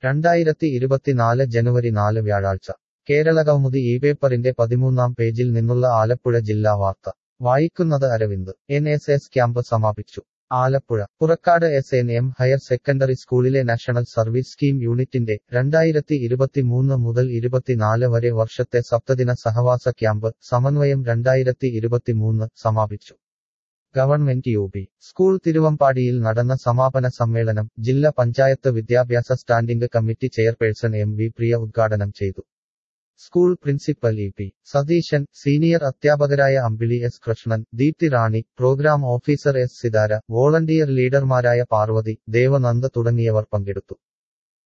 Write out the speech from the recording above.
രണ്ടായിരത്തി ഇരുപത്തിനാല് ജനുവരി നാല് വ്യാഴാഴ്ച കേരളകൗമുദി ഈ പേപ്പറിന്റെ പതിമൂന്നാം പേജിൽ നിന്നുള്ള ആലപ്പുഴ ജില്ലാ വാർത്ത വായിക്കുന്നത് Aravind N S S camp സമാപിച്ചു Alappuzha Purakkad S N M higher secondary സ്കൂളിലെ നാഷണൽ സർവീസ് സ്കീം യൂണിറ്റിന്റെ രണ്ടായിരത്തി ഇരുപത്തിമൂന്ന് മുതൽ ഇരുപത്തിനാല് വരെ വർഷത്തെ സപ്തദിന സഹവാസ ക്യാമ്പ് സമന്വയം രണ്ടായിരത്തി ഇരുപത്തിമൂന്ന് സമാപിച്ചു ഗവൺമെന്റ് യു പി സ്കൂൾ തിരുവമ്പാടിയിൽ നടന്ന സമാപന സമ്മേളനം ജില്ലാ പഞ്ചായത്ത് വിദ്യാഭ്യാസ standing committee chairperson M V Priya ഉദ്ഘാടനം ചെയ്തു school principal E P Satheesan senior അധ്യാപകരായ Ambili S Krishnan Deepthi Rani programme officer S Sithara volunteer ലീഡർമാരായ പാർവതി ദേവനന്ദ തുടങ്ങിയവർ പങ്കെടുത്തു